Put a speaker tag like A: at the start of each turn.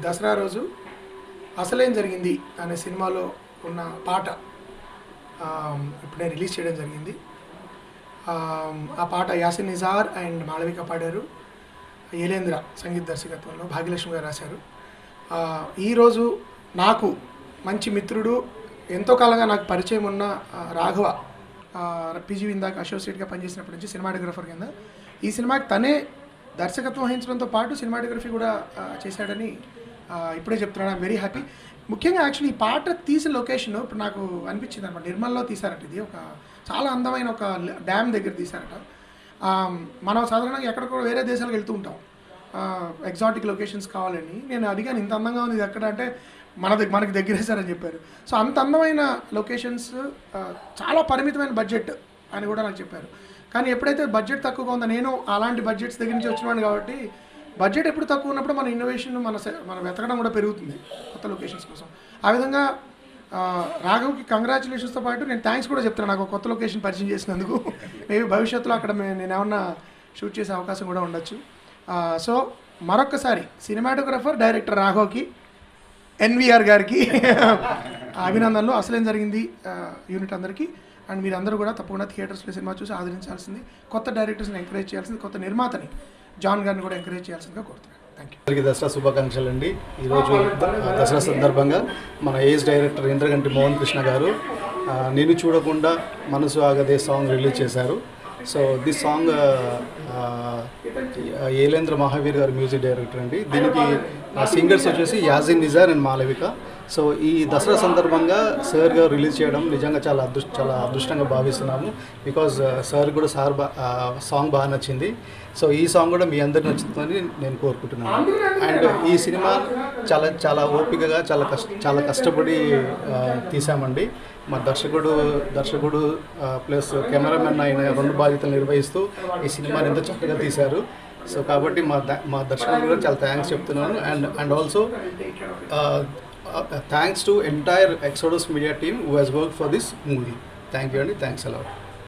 A: దసరా రోజు అసలేం జరిగింది అనే సినిమాలో ఉన్న పాట ఆ, ఇప్పుడు నేను రిలీజ్ చేయడం జరిగింది ఆ, ఆ పాట యాసిన్ నిజార్ అండ్ మాళవిక పాడారు ఏలేంద్ర సంగీత దర్శకత్వంలో భాగ్యలక్ష్మి గారు రాశారు ఆ, ఈరోజు నాకు మంచి మిత్రుడు ఎంతో కాలంగా నాకు పరిచయం ఉన్న ఆ, రాఘవ పీజీ ఇందాక అసోసియేట్గా పనిచేసినప్పటి నుంచి సినిమాటోగ్రఫర్ కింద ఈ సినిమాకి తనే దర్శకత్వం వహించడంతో పాటు సినిమాటోగ్రఫీ కూడా ఆ, చేశాడని ఆ, ఇప్పుడే చెప్తున్నాను వెరీ హ్యాపీ ముఖ్యంగా యాక్చువల్లీ ఈ పాట తీసిన లొకేషన్ ఇప్పుడు నాకు అనిపించింది అనమాట నిర్మల్లో తీశారట ఇది ఒక చాలా అందమైన ఒక డ్యామ్ దగ్గర తీశారట ఆ, మనం సాధారణంగా ఎక్కడికో వేరే దేశాలకు వెళ్తూ ఉంటాం ఎగ్జాటిక్ లొకేషన్స్ కావాలని నేను అడిగాను ఇంత అందంగా ఉంది ఇది ఎక్కడ అంటే మన దగ్గర మనకి దగ్గరే సార్ అని చెప్పారు సో అంత అందమైన లొకేషన్స్ చాలా పరిమితమైన బడ్జెట్ అని కూడా నాకు చెప్పారు కానీ ఎప్పుడైతే బడ్జెట్ తక్కువగా ఉందో నేను అలాంటి బడ్జెట్స్ దగ్గర నుంచి వచ్చినవాడిని కాబట్టి బడ్జెట్ ఎప్పుడు తక్కువ ఉన్నప్పుడు మన ఇన్నోవేషన్ మన సె- మన వెతకడం కూడా పెరుగుతుంది కొత్త లొకేషన్స్ కోసం ఆ విధంగా ఆ, రాఘవ్కి కంగ్రాచులేషన్స్తో పాటు నేను థ్యాంక్స్ కూడా చెప్తాను నాకు ఒక కొత్త లొకేషన్ పరిచయం చేసినందుకు మేబీ భవిష్యత్తులో అక్కడ మే- నేను ఏమన్నా షూట్ చేసే అవకాశం కూడా ఉండొచ్చు ఆ, సో మరొక్కసారి సినిమాటోగ్రఫర్ డైరెక్టర్ రాఘవ్కి ఎన్విఆర్ గారికి అభినందనలు అసలేం జరిగింది ఆ, యూనిట్ అందరికీ అండ్ మీరందరూ కూడా తప్పకుండా థియేటర్స్లో సినిమా చూసి ఆదరించాల్సింది కొత్త డైరెక్టర్స్ని ఎంకరేజ్ చేయాల్సింది కొత్త నిర్మాతని జాన్ గారిని కూడా ఎంకరేజ్ చేయాల్సిందిగా కోరుతున్నాను థ్యాంక్ యూ
B: అందరికీ దసరా శుభాకాంక్షలు అండి ఈరోజు ద- దసరా సందర్భంగా మన ఏజ్ డైరెక్టర్ ఇంద్రగంటి మోహన్ కృష్ణ గారు ఆ, నేను చూడకుండా మనసు ఆగదే సాంగ్ రిలీజ్ చేశారు so this song Elendra Mahaveer garu music director అండి దీనికి సింగర్స్ వచ్చేసి యాజిన్ నిజార్ అండ్ మాలవిక సో ఈ దసరా సందర్భంగా సార్ గారు రిలీజ్ చేయడం నిజంగా చాలా అదృష్ట చాలా అదృష్టంగా భావిస్తున్నాము బికాజ్ సార్ కూడా సార్ బా సాంగ్ బాగా నచ్చింది సో ఈ సాంగ్ కూడా మీ అందరికి నచ్చుతుందని నేను కోరుకుంటున్నాను అండ్ ఈ సినిమా చాలా చాలా ఓపికగా చాలా కష్ట చాలా కష్టపడి ఆ, తీసామండి మా దర్శకుడు దర్శకుడు ప్లస్ కెమెరామెన్ అయిన రెండు బాధ్యతలు నిర్వహిస్తూ ఈ సినిమాని ఎంతో చక్కగా తీశారు సో కాబట్టి మా ద- మా దర్శకుడు కూడా చాలా థ్యాంక్స్ చెప్తున్నాను and and also thanks to entire Exodus media team who has work for this movie thank you అండి థ్యాంక్స్ అలాట్